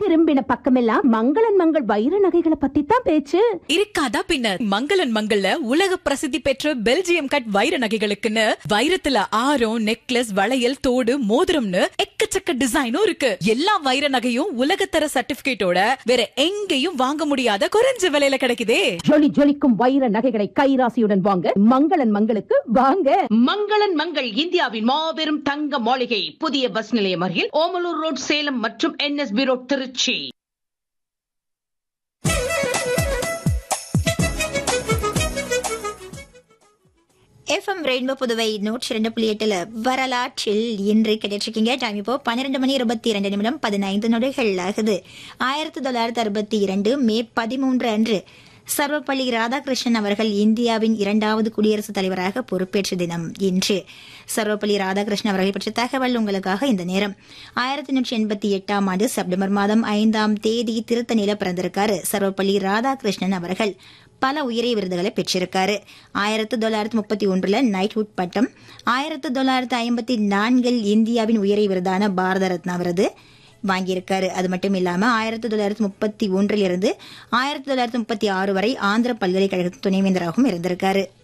திரும்பின பக்கமெல்லாம் மங்களன் மங்கள் வைர நகைகளை பத்தி தான் பேச்சு இருக்காதா பின்ன மங்களன் மங்கள்ல உலக பிரசித்தி பெற்ற பெல்ஜியம் கட் வைர நகைகளுக்குன்னு வைரத்துல ஆரம் நெக்லஸ் வளையல் தோடு மோதிரம்னு எக்கச்சக்க டிசைனும் இருக்கு எல்லா வைர நகையும் உலகத்தர சர்டிபிகேட்டோட வேற எங்கேயும் வாங்க முடியாத குறைஞ்ச விலையில கிடைக்குதே ஜொலி ஜொலிக்கும் வைர நகைகளை கைராசியுடன் வாங்க மங்களன் மங்களுக்கு வாங்க மங்களன் மங்கள் இந்தியாவின் மாபெரும் தங்க மாளிகை புதிய பஸ் நிலையம் அருகில் ஓமலூர் ரோட் சேலம் மற்றும் NSB road Tiruchi FM rainbow Puduvai நூற்றி ரெண்டு புள்ளி எட்டுல வரலாற்றில் இன்று கிடைச்சிருக்கீங்க டைம் இப்போ பன்னிரெண்டு மணி இருபத்தி இரண்டு நிமிடம் பதினைந்து நொடிகள் ஆகுது ஆயிரத்தி தொள்ளாயிரத்தி அறுபத்தி இரண்டு மே பதிமூன்று அன்று சர்வப்பள்ளி ராதாகிருஷ்ணன் அவர்கள் இந்தியாவின் இரண்டாவது குடியரசுத் தலைவராக பொறுப்பேற்ற தினம் இன்று சர்வப்பள்ளி ராதாகிருஷ்ணன் அவர்கள் பற்றிய தகவல் உங்களுக்காக இந்த நேரம் ஆயிரத்தி நூற்றி எண்பத்தி எட்டாம் ஆண்டு செப்டம்பர் மாதம் ஐந்தாம் தேதி திருத்தணியில பிறந்திருக்காரு சர்வப்பள்ளி ராதாகிருஷ்ணன் அவர்கள் பல உயரிய விருதுகளை பெற்றிருக்காரு ஆயிரத்தி தொள்ளாயிரத்தி முப்பத்தி ஒன்றுல நைட்வுட் பட்டம் ஆயிரத்தி தொள்ளாயிரத்தி ஐம்பத்தி நான்கில் இந்தியாவின் உயரிய விருதான பாரத ரத்னா விருது வாங்கியிருக்காரு அது மட்டும் இல்லாம ஆயிரத்தி தொள்ளாயிரத்தி முப்பத்தி ஒன்றில் இருந்து ஆயிரத்தி தொள்ளாயிரத்தி முப்பத்தி ஆறு வரை ஆந்திர பல்கலைக்கழக துணைவேந்தராகவும் இருந்திருக்காரு